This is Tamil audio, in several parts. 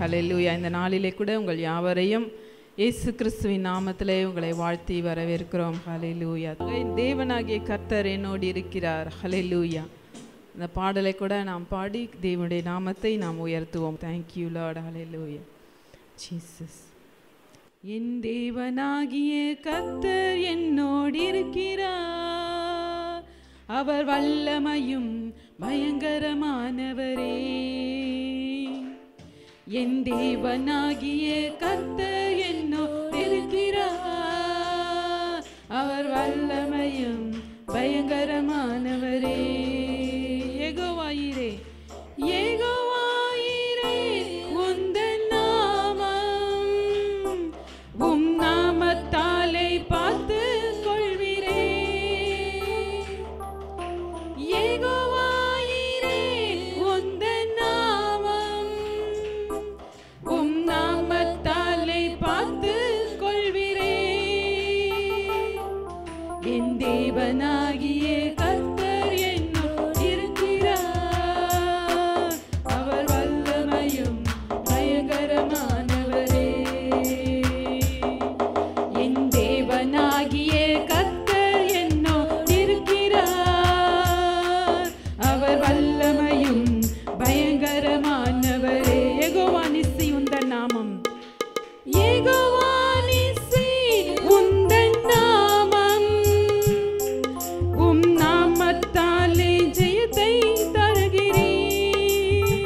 ஹalleluya இந்த நாளிலே கூட உங்கள் யாவரையும் இயேசு கிறிஸ்துவின் நாமத்திலே உங்களை வாழ்த்தி வரவேற்கிறோம் ஹalleluya தேவனாகிய கர்த்தர் என்னோடு இருக்கிறார் ஹalleluya இந்த பாடலை கூட நாம் பாடி தேவனுடைய நாமத்தை நாம் உயர்த்துவோம் தேங்க்யூ லார்ட் ஹalleluya ஜீசஸ் என் தேவனாகிய கர்த்தர் என்னோடு இருக்கிறார் அவர் வல்லமையும் பயங்கரமானவரே என் தேவனாகிய கர்த்தர் என்னோடு இருக்கிறார் அவர் வல்லமையும் பயங்கரமானவரே ஏகோவாயிரே ஏகோவாயிரே உந்தன் நாமம் உம் நாமத்தாலே பார்த்து கொள்வீரே ஏகோவாயிரே உந்தன் நாமம் உம் நாமத்தாலே பார்த்து கொள்வீரே என் தேவனாகிய கர்த்தர் என்னோடு இருக்கிறார் அவர் வல்லமையும் பயங்கரமானவரே என் தேவனாகிய கர்த்தர் என்னோடு இருக்கிறார் அவர் வல்லமையும் பயங்கரமானவரே யெகோவா நிசி உந்தன் நாமம் யெகோவா நிசி உந்தன் நாமம் உம் நாமத்தாலே ஜெயத்தை தருகிறீர்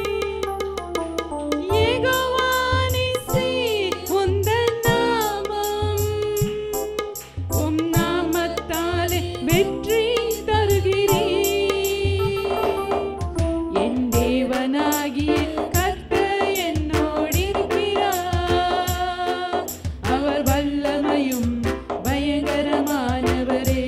யெகோவா நிசி உந்தன் நாமம் உம் நாமத்தாலே வெற்றி தருகிறீர் என் தேவனாகிய கர்த்தர் என்னோடு இருக்கிறார் அவர் வல்லமையும் பயங்கரமானவரே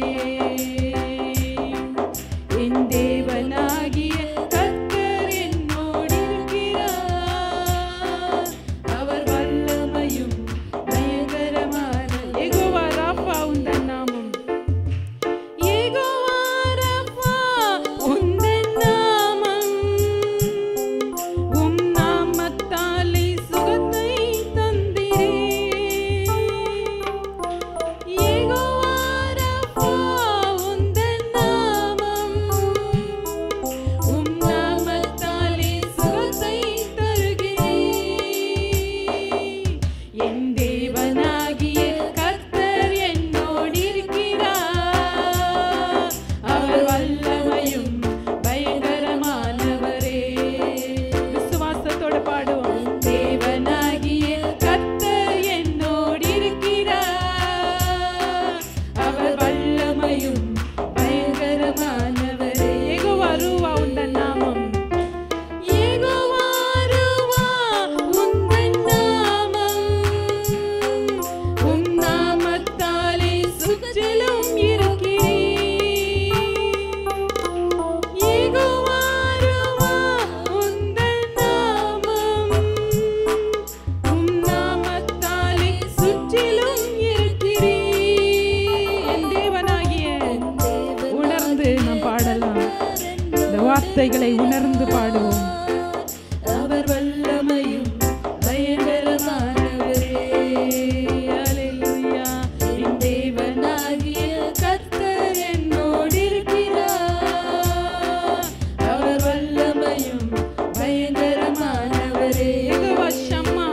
என் தேவனாகிய கர்த்தர் என்னோடு இருக்கிறார் அவர் வல்லமையும் பயங்கரமான யெகோவா ராஃபா உந்தன் நாமம் யெகோவா ராஃபா உந்தன் நாமம் உம் நாமத்தாலே சுகத்தை தந்திரே யெகோவா ராஃபா உந்தன் நாமம் உம் நாமத்தாலே சுகத்தை தருகிறீர் என் தேவனாகிய கர்த்தர் என்னோடு இருக்கிறார் அவர் வல்லமையும் பயங்கரமானவரே விசுவாசத்தோட பாடுவோம் தேவனாகிய கர்த்தர் என்னோடு இருக்கிறார் அவர் வல்லமையும் பயங்கரமானவரே யெகோவா ரூவா உந்தன் நாமம் யெகோவா ரூவா உந்தன் நாமம் உம் நாமத்தாலே சுற்றிலும் இருக்கிறீர் யெகோவா ரூவா உந்தன் நாமம் உம் நாமத்தாலே சுற்றிலும் இருக்கிறீர் என் தேவனாகிய உணர்ந்து நாம் பாடலாம் இந்த வார்த்தைகளை உணர்ந்து பாடுவோம் அவர் வல்லமையும் பயங்கரமானவரே அல்லேலூயா என் தேவனாகிய கர்த்தர் என்னோடு இருக்கிறார் அவர் வல்லமையும் பயங்கரமானவரே யெகோவா ஷம்மா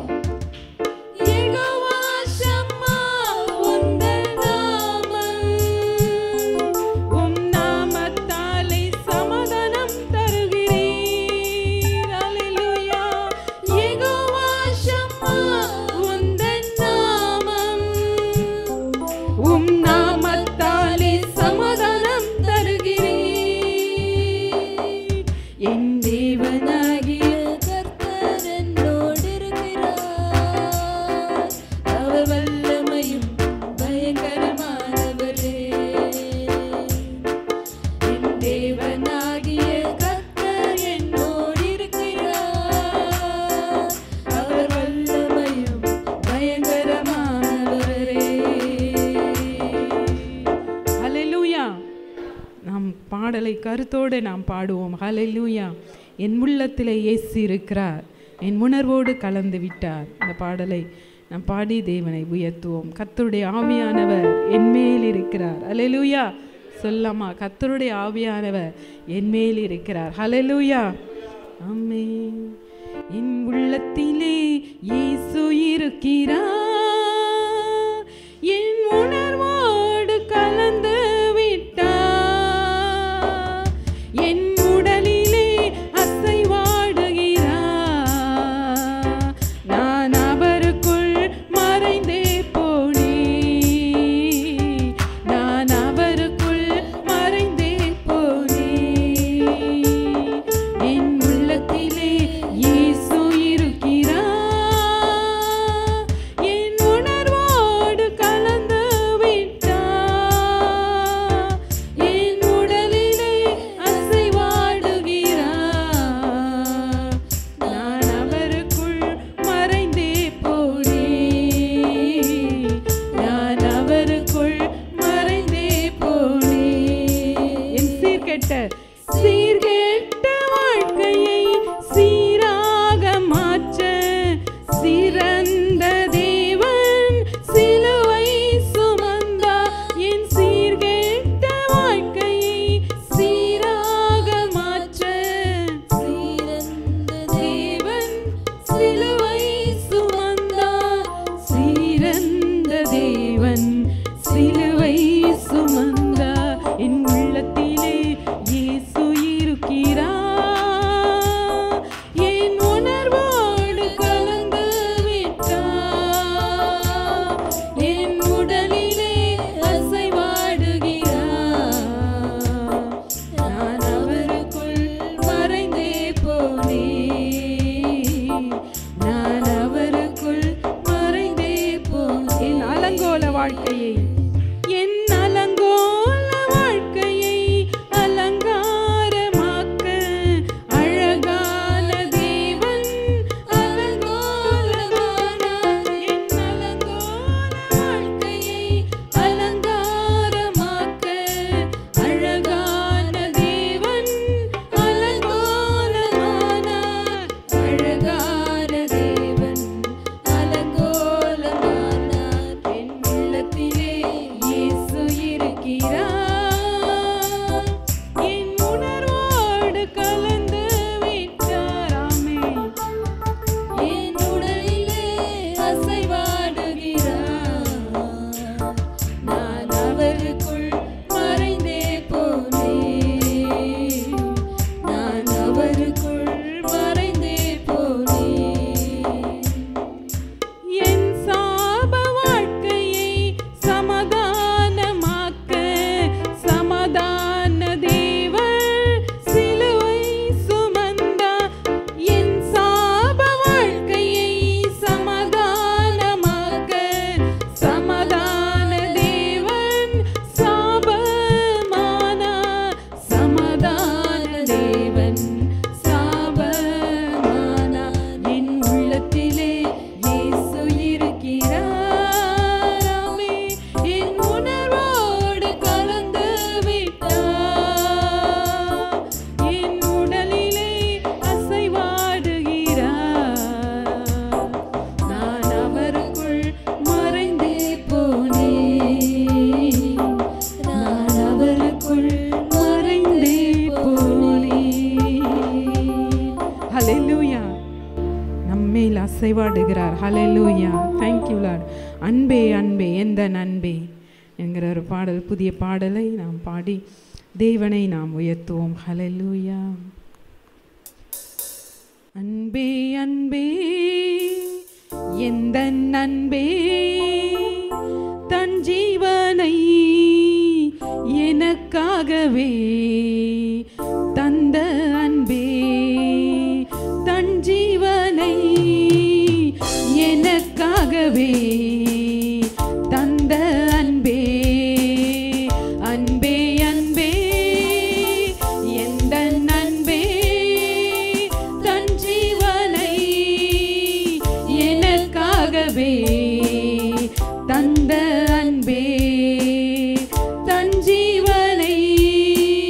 யெகோவா ஷம்மா உந்தன் நாமம் உம் நாமத்தாலே சமாதானம் தருகிறீர் அல்லேலூயா யெகோவா ஷம்மா உந்தன் நாமம் உம் நாமத்தாலே சமாதானம் தருகிறீர் என் தேவனாகிய கர்த்தர் என்னோடு இருக்கிறார் அவர் வல்லமையும் பயங்கரமானவரே என் தேவனாகிய கர்த்தர் என்னோடு இருக்கிறார் அவர் வல்லமையும் பயங்கரமானவரே ஹalleluya நாம் பாடலை கருத்தோடு நாம் பாடுவோம் ஹalleluya என் உள்ளத்திலே இயேசு இருக்கிறார் என் உணர்வோடு கலந்து விட்டார் இந்த பாடலை நாம் பாடி தேவனை உயர்த்துவோம் கர்த்தருடைய ஆவியானவர் என்மேல் இருக்கிறார் அல்லேலூயா சொல்லாமா கர்த்தருடைய ஆவியானவர் என்மேல் இருக்கிறார் ஹalleluya ஆமென் என் உள்ளத்திலே இயேசு இருக்கிறார் என் உணர்வோடு கலந்து விட்டார் என் உடலிலே அசைவாடுகிறார் நான் அவருக்குள் மறைந்தே போனேன் நான் அவருக்குள் மறைந்தே போனேன் என் உள்ளத்திலே இயேசு இருக்கிறார் என் உணர்வோடு கலந்து விட்டார் என் உடலிலே அசைவாடுகிறார் நான் அவருக்குள் மறைந்தே போனேன் நான் அவருக்குள் மறைந்தே போனேன் என் சீர்கெட்ட சீர்கெட்ட வாழ்க்கையை சீராக மாற்ற சிறந்த தேவன் சிலுவை சுமந்தா என் சீர்கெட்ட வாழ்க்கையை சீராக மாற்ற சிறந்த தேவன் சிலுவை சுமந்தா சிறந்த தேவன் சிலுவை சுமந்தா என் உள்ளத்திலே இயேசு இருக்கிறார் என் உணர்வோடு கலந்து விட்டார் என் உடலிலே அசைவாடுகிறார் நான் அவருக்குள் மறைந்தே போனேன் நான் அவருக்குள் மறைந்தே போனேன் என் அலங்கோல வாழ்க்கையை என் அலங்கோல வாழ்க்கையை அலங்காரமாக்க அழகான தேவன் அலங்கோலமான என் அலங்கோல வாழ்க்கையை அலங்காரமாக்க அழகான தேவன் அலங்கோலமானார் அழகான தேவன் அலங்கோலமானார் என் உள்ளத்திலே இயேசு இருக்கிறார் என் உணர்வோடு கலந்து விட்டார் ஆமென் என் உடலிலே அசைவாடுகிறார் நான் அவருக்குள் மறைந்தே போனேன் நான் அவருக்குள் மறைந்தே போனேன் என் சாப வாழ்க்கையை சமாதானமாக்க சமாதான தேவன் சிலுவை சுமந்தா என் சாப வாழ்க்கையை சமாதானமாக்க சமாதான தேவன் சாபமானா சமாதான தேவன் சாபமானா என் உள்ளத்திலே இயேசு இருக்கிறார் ஆமென். என் உணர்வோடு கலந்து விட்டார் என் உடலிலே அசைவாடுகிறார் நான் அவருக்குள் மறைந்தே போனேன் நான் அவருக்குள் மறைந்தே போனேன் ஹalleluya நம்மேல் அசைவாடுகிறார் ஹalleluya thank you lord அன்பே அன்பே எந்த அன்பே என்கிற ஒரு பாடல் புதிய பாடலை நாம் பாடி தேவனை நாம் உயர்த்துவோம் ஹalleluya அன்பே அன்பே எந்த அன்பே தன் ஜீவனை எனக்காகவே தந்த அன்பே தன் ஜீவனை எனக்காகவே தந்த அன்பே அன்பே அன்பே எந்த அன்பே தன் ஜீவனை எனக்காகவே தந்த அன்பே தன் ஜீவனை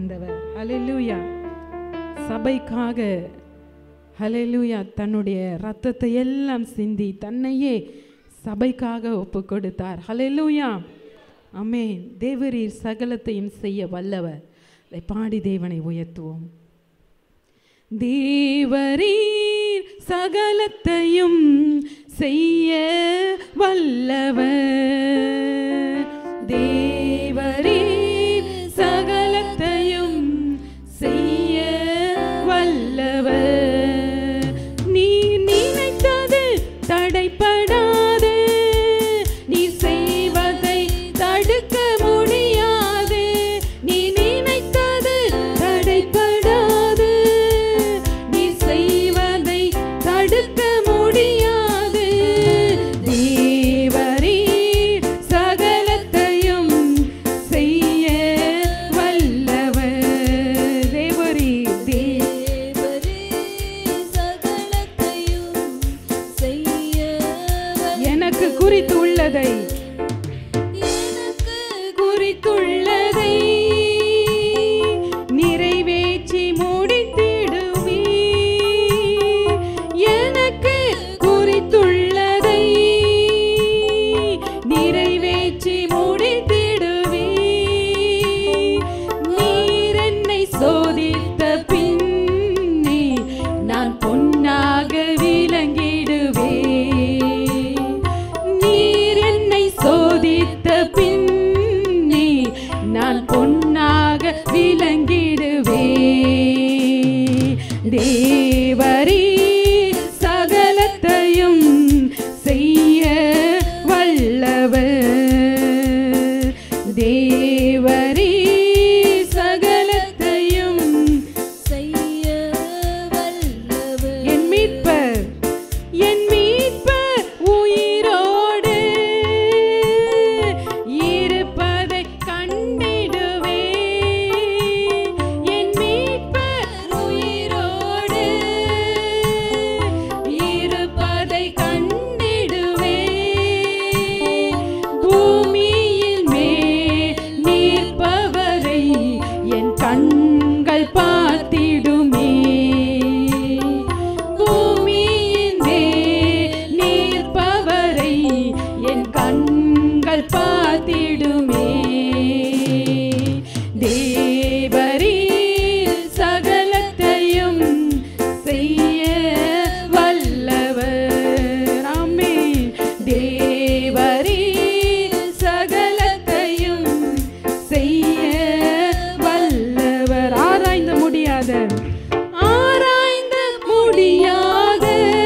வந்தவர் ஹalleluya சபைக்காக ஹalleluya தன்னுடைய ரத்தத்தை எல்லாம் சிந்தி தன்னையே சபைக்காக ஒப்பு கொடுத்தார் ஹalleluya ஆமென் தேவரீர் சகலத்தையும் செய்ய வல்லவர் அதை பாடி தேவனை உயர்த்துவோம் தேவரீர் சகலத்தையும் செய்ய வல்லவர் தேவரீர் சகலத்தையும் செய்ய வல்லவர் நீ நினைத்தது தடைப்படாது நீ செய்வதை தடுக்க முடியாது நீ நினைத்தது தடைப்படாது நீ செய்வதை தடுக்க முடியாது தேவரீர் சகலத்தையும் செய்ய வல்லவர் தேவரீர் தேவரீர் எனக்கு குறித்துள்ளதை குறித்துள்ளதை நிறைவேற்றி முடித்திடுவே எனக்கு குறித்துள்ளதை நிறைவேற்றி முடித்திடுவே நீர் என்னை சோதித்த பின்னே நான் பொன்னாக விளங்கிடுவே நீர் என்னை சோதித்த பின்னே நான் பொன்னாக விளங்கிடுவே தேவரீ சகலத்தையும் செய்ய வல்லவர் தேவரீ சகலத்தையும் என் மீட்பர் என் மீட்பர் உயிரோடு இருப்பதை கண்டிடுவே என் மீட்பர் உயிரோடு இருப்பதை கண்டிடுவே பூமியில் மேல் நிற்பவரை என் கண்கள் பார்த்திடுமே பூமியின் மேல் நிற்பவரை என் கண்கள் பார்த்திடுமே தேவரீ சகலத்தையும் செய்ய வல்லவர் ஆமென் தேவரீ சகலத்தையும் செய்ய வல்லவர் ஆராய்ந்து முடியாத ஆராய்ந்த முடியாத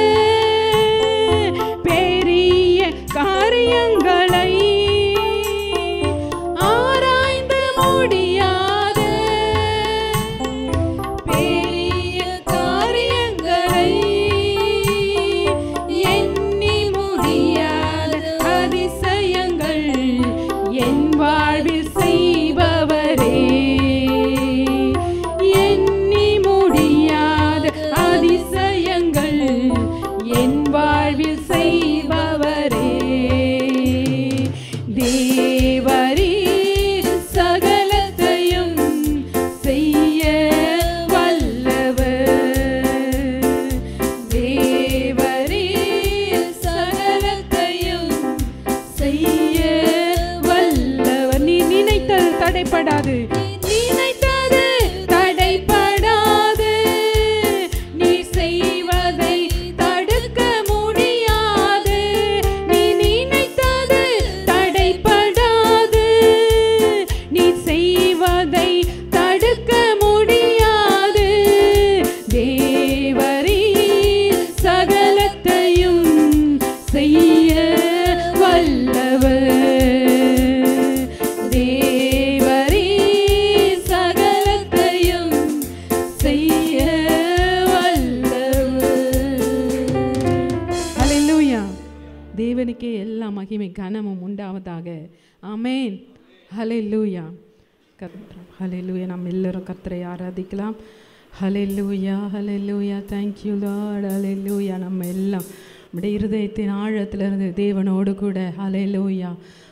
பெரிய காரியங்களை ஆராய்ந்து முடியாத பெரிய காரியங்களை எண்ணி முடியாத அதிசயங்கள் என் வாழ்வில் செய்பவரே எண்ணி முடியாத அதிசயங்கள் என் வாழ்வில் செய்பவரே தேவரீ சகலத்தையும் செய்ய வல்லவர் தேவரீ சகலத்தையும் செய்ய வல்லவர் நீ நினைத்தது தடைப்படாது நினைத்தது தடைப்படாது நீ செய்வதை தடுக்க முடியாது நீ நினைத்தது தடைப்படாது நீ செய்வதை தடுக்க முடியாது தேவரீ சகலத்தையும் செய்ய வல்லவர் தேவரீ சகலத்தையும் செய்ய வல்லவர் ஹalleluya தேவனுக்கே எல்லா மகிமை கனமும் உண்டாவதாக ஆமென் ஹalleluya கர்த்தர் ஹalleluya நாம் எல்லாரும் கர்த்தரை ஆராதிக்கலாம் ஹalleluya ஹalleluya thank you lord ஹalleluya நம்ம எல்லாம் நம்முடைய இருதயத்தின் ஆழத்திலிருந்து தேவனோடு கூட ஹalleluya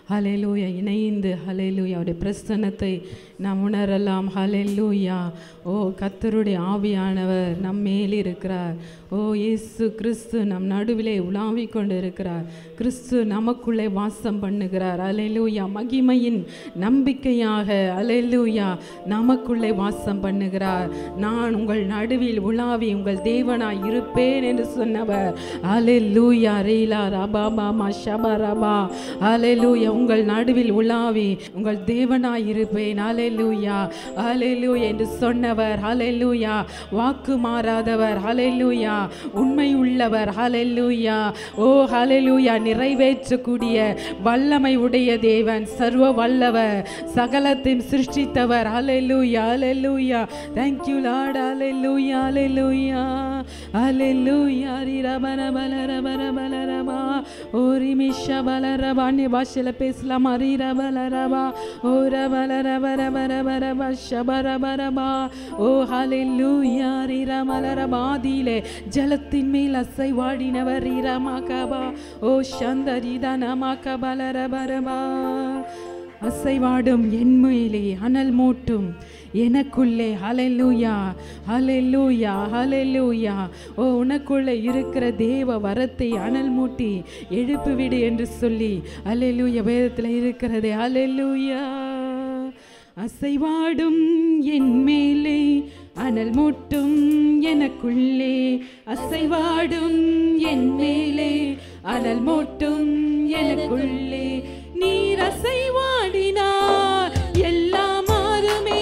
ஹalleluya இணைந்து ஹalleluya அவருடைய பிரசன்னத்தை நாம் உணரலாம் ஹalleluya ஓ கர்த்தருடைய ஆவியானவர் நம் மேல் இருக்கிறார் ஓ இயேசு கிறிஸ்து நம் நடுவிலே உலாவிக் கொண்டு இருக்கிறார் கிறிஸ்து நமக்குள்ளே வாசம் பண்ணுகிறார் ஹalleluya மகிமையின் நம்பிக்கையாக ஹalleluya நமக்குள்ளே வாசம் பண்ணுகிறார் நான் உங்கள் நடுவில் உலாவி உங்கள் தேவனாய் இருப்பேன் என்று சொன்னவர் ஹalleluya ரீலா ரபா பாமா ஷபா ரபா ஹalleluya உங்கள் நடுவில் உலாவி உங்கள் தேவனாய் இருப்பேன் ஹalleluya ஹalleluya என்று சொன்னவர் ஹalleluya வாக்கு மாறாதவர் ஹalleluya உண்மை உள்ளவர் ஹalleluya ஓ ஹalleluya நிறைவேற்றக்கூடிய வல்லமை உடைய தேவன் சர்வ வல்லவர் சகலத்தையும் சிருஷ்டித்தவர் ஹalleluya ஹalleluya thank you lord hallelujah hallelujah hallelujah ரிரபர பலர பர பலரபா ஓரி மிஷ பலரபா அந்நிய பாஷையில் பேசலாம் அரீர பலரபா ஓர பலர பர பர பர பஷ பர பரபா ஓ ஹalleluya ரிர மலரபா ஆதியிலே ஜலத்தின் மேல் அசைவாடினவர் ரிரமகபா ஓ சந்தரிதனமக பலர பரபா அசைவாடும் என் மேலே அனல் மூட்டும் எனக்குள்ளே ஹalleluya ஹalleluya ஹalleluya ஓ உனக்குள்ளே இருக்கிற தேவ வரத்தை அனல் மூட்டி எழுப்பிவிடு என்று சொல்லி ஹalleluya வேதத்தில் இருக்கிறதே ஹalleluya அசைவாடும் என் மேலே அனல் மூட்டும் எனக்குள்ளே அசைவாடும் என் மேலே அனல் மூட்டும் எனக்குள்ளே நீர் அசைவாடினார் எல்லாம் மாறுமே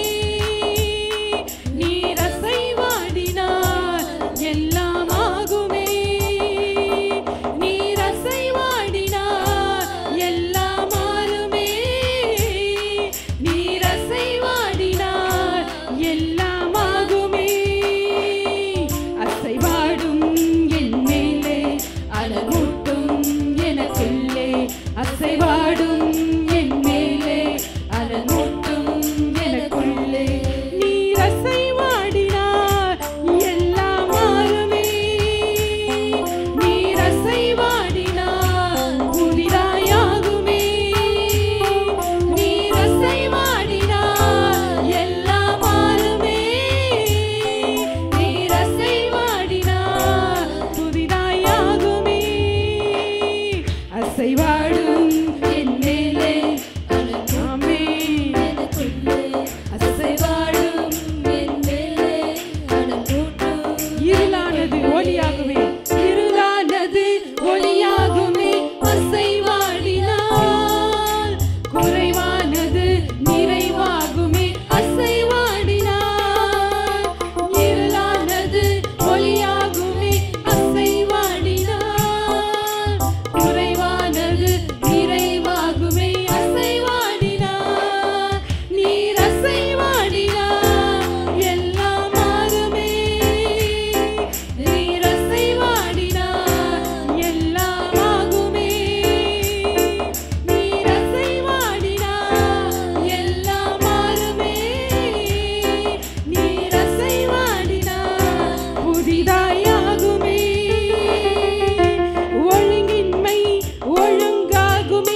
நீர் அசைவாடினார் எல்லாம் ஆகுமே நீர் அசைவாடினார் எல்லாம் மாறுமே நீர் அசைவாடினார் எல்லாம் ஆகுமே அசைவாடும் என் மேலே அலமூட்டும் எனக்குள்ளே அசைவாடும் என் மேலே அலமூட்டும் எனக்குள்ளே நீர் அசைவாடினார் எல்லாம் மாறுமே நீர் அசைவாடினார் புதிதாயாகுமே நீர் அசைவாடினார் எல்லாம் மாறுமே நீர் அசைவாடினார் புதிதாயாகுமே அசைவாடும் என் மேலே ஆமே அசைவாடும் இருளானது ஒளியாகுமே இருளானது ஒளியாகுமே அசைவாடினால் குறைவானது நிறைவாகுமே அசைவாடினால் இருளானது ஒளியாகுமே அசைவாடினால் குறைவானது நிறைவாகுமே அசைவாடினால் நீர் அசைவாடினால் எல்லாம் மாறுமே நீர் அசைவாடினால் எல்லாம் ஆகுமே நீர் அசைவாடினால் எல்லாம் மாறுமே நீர் அசைவாடினால் புதிதாயாகுமே ஒழுங்கின்மை ஒழுங்காகுமே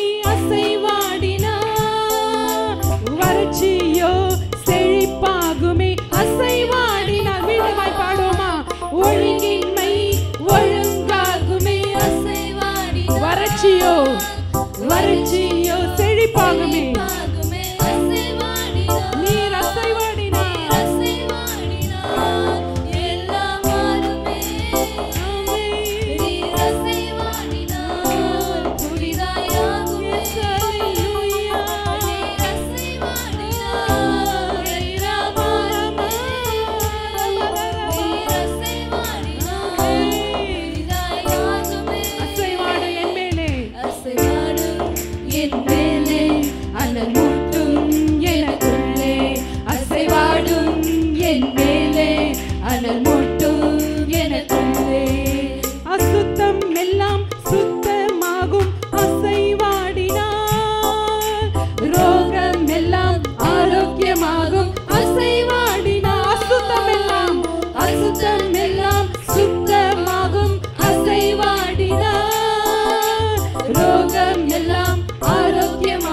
அசைவாடினால் வறட்சியோ செழிப்பாகுமே அசைவாடினால் மீண்டுமாய் பாடுவோமா ஒழுங்கின்மை ஒழுங்காகுமே வறட்சியோ வறட்சியோ செழிப்பாகுமே நீர் அசைவாடினால் அசைவாடு என் மேலே என் மேலே அனல் மூட்டும் எனக்குள்ளே அசைவாடும் என் மேலே அனல் மூட்டும் எனக்குள்ளே அசுத்தம் எல்லாம் சுத்தமாகும் அசைவாடினார் ரோகம் எல்லாம் ஆரோக்கியமாகும் அசைவாடினார் அசுத்தம் எல்லாம் அசுத்தம் எல்லாம் சுத்தமாகும் அசைவாடினார் ரோகம் எல்லாம் ஆரோக்கியம்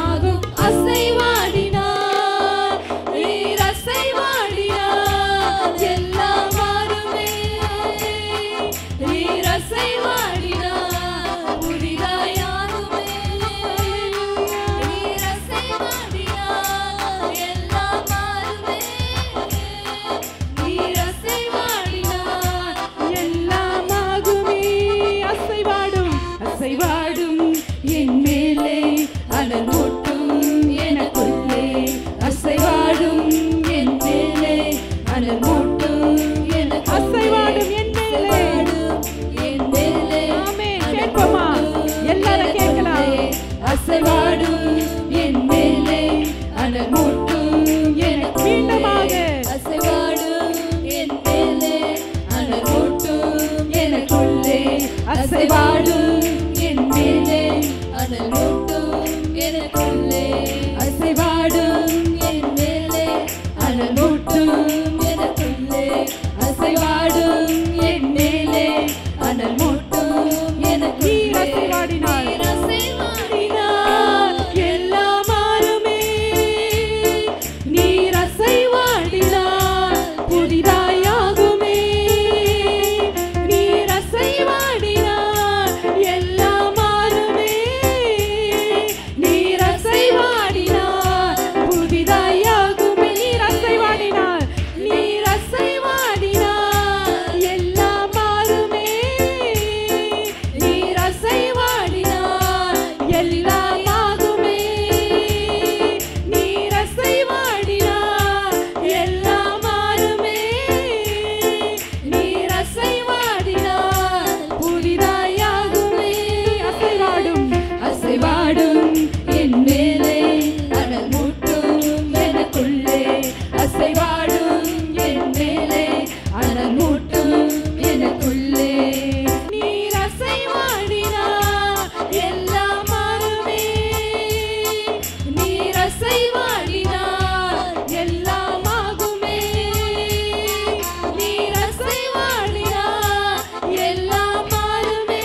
புதிதாயாகுமே நீர் அசைவாடினார் எல்லாம் மாறுமே நீர் அசைவாடினார் புதிதாயாகுமே நீர் அசைவாடினார் நீர் அசைவாடினார் எல்லாம் மாறுமே நீர் அசைவாடினார் எல்லாம் ஆகுமே நீர் அசைவாடினார் எல்லாம் மாறுமே நீர் அசைவாடினார் புதிதாயாகுமே அசைவாடும் அசைவாடும் என் மேலே அனல் மூட்டும் எனக்குள்ளே அசைவாடும் என் மேலே அனல் மூட்டும் எனக்குள்ளே நீர் அசைவாடினார் எல்லாம் மாறுமே நீர் அசைவாடினார் எல்லாம் ஆகுமே நீர் அசைவாடினார் எல்லாம் மாறுமே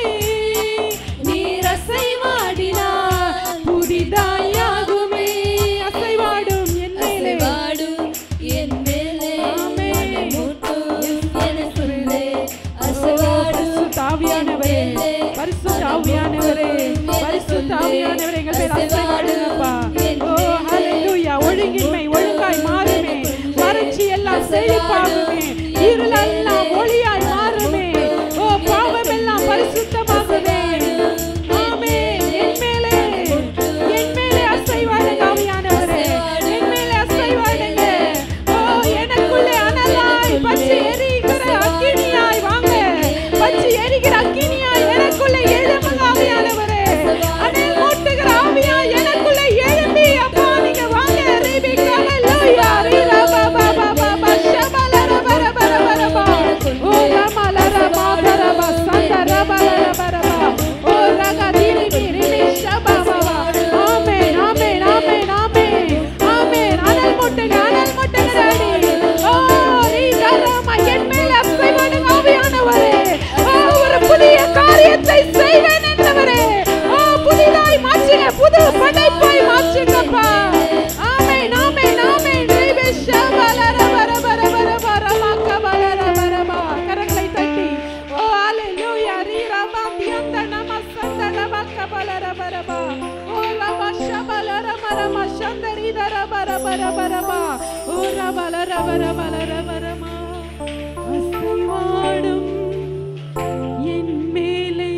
நீர் அசைவாடினார் புதிதாயாகுமே அசைவாடும் என் மேலே அசைவாடும் என் மேலே ஆமென். மனமூட்டும் எனக்குள்ளே பரிசுத்த அசைவாடும் ஆவியானவரே பரிசுத்த ஆவியானவரே பரிசுத்த ஆவியானவரே எங்கள் பேர் அசைவாடுங்கப்பா ஓ ஹalleluya ஒழுங்கின்மை ஒழுங்காய் மாறுமே வறட்சி எல்லாம் செழிப்பாகுமே இருளெல்லாம் ஒளியாய் மாறுமே ஓ பாவம் எல்லாம் பரிசுத்தமாகுமே ஆமென் என் மேலே என் மேலே அசைவாடுங்க ஆவியானவரே என் மேலே அசைவாடுங்க ஓ எனக்குள்ளே அனலாய் பற்றி எரிகிற அக்கினியாய் வாங்க பற்றி எரிகிற அக்கினியாய் எனக்குள்ளே எழும்புங்க ஆவியானவரே அனல் மூட்டுகிற ஆவியாய் எனக்குள்ளே எழும்பி அப்பா நீங்க வாங்க ரீபி ஹalleluya ரீலா பா பா பா பா பா ஷபல ரப ரப ரப ரப ஓ ரமல ரப ரப சந்த ரப ரப ரப ஓ ரக திரி திரி ஷப பா ஆமென் ஆமென் ஆமென் ஆமென் ஆமென் அனல் மூட்டுங்க அனல் மூட்டுங்க டாடி ஓ ரீகா ராமா என் மேல் அசைவாடுங்க ஆவியானவரே ஓ ஒரு புதிய காரியத்தை செய்வேன் என்றவரே ஓ புதிதாய் மாற்றுங்க புது படைப்பாய் மாற்றுங்கப்பா ஆமென் ஆமென் ஆமென் ரீபி ஷபல ரப ரப ரப ரப ரமா கபல ரப ரப கரங்களை தட்டி ஓ ஹalleluya ரீ ரபா தியந்த நம சந்த ரப கபல ரப ரப ஓ ரப ஷபல ரப ரப சந்தரி ரப ரப ரப ரப ஓ ரபல ரப ரப ரப ரப அசைவாடும் என் மேலே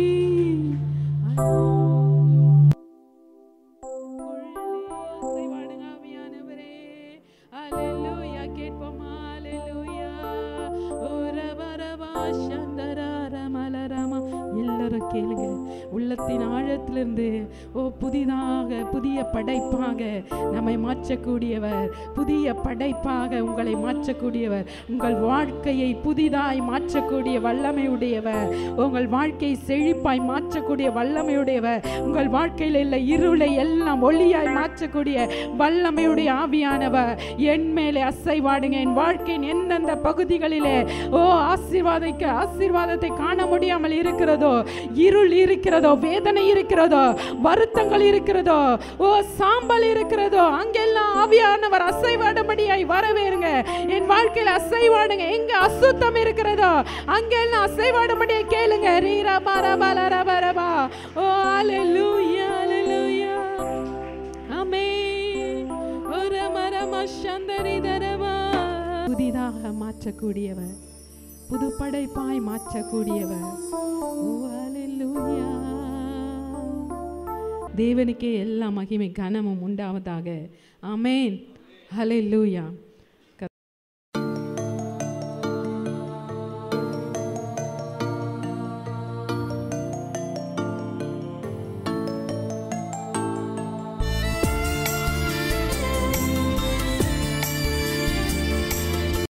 அசைவாடுங்க ஆவியானவரே ஹalleluya கேட்போமா ஹalleluya ஓ ரப ரப சந்தரா ரமல ரம எல்லாரும் கேளுங்க உள்ளத்தின் ஆழத்திலிருந்து ஓ புதிதாக புதிய படைப்பாக நம்மை மாற்றக்கூடியவர் புதிய படைப்பாக உங்களை மாற்றக்கூடியவர் உங்கள் வாழ்க்கையை புதிதாய் மாற்றக்கூடிய வல்லமை உடையவர் உங்கள் வாழ்க்கையை செழிப்பாய் மாற்றக்கூடிய வல்லமை உடையவர் உங்கள் வாழ்க்கையில் உள்ள இருளை எல்லாம் ஒளியாய் மாற்றக்கூடிய வல்லமையுடைய ஆவியானவர் என் மேலே அசைவாடுங்க என் வாழ்க்கையின் எந்தெந்த பகுதிகளிலே ஓ ஆசீர்வாதைக்கு ஆசீர்வாதத்தை காண முடியாமல் இருக்கிறதோ இருள் இருக்கிறதோ வேதனை இருக்கிறதோ வருத்தங்கள் இருக்கிறதோ ஓ சாம்பல் இருக்கிறதோ அங்கெல்லாம் ஆவியானவர் அசைவாடும்படியாய் வரவேறுங்க என் வாழ்க்கையில் அசைவாடுங்க எங்க அசுத்தம் இருக்கிறதோ அங்கெல்லாம் அசைவாடும்படியாய் கேளுங்க ரீரா பாரா பாலா ரபா ரபா ஓ ஹalleluya ஹalleluya ஆமென் ஒரு மரம சந்தரி தரவா புதிதாக மாற்றக்கூடியவர் புது படைப்பாய் மாற்றக்கூடியவர் ஓ ஹalleluya தேவனுக்கே எல்லா மகிமை கனமும் உண்டாவதாக ஆமென் ஹalleluya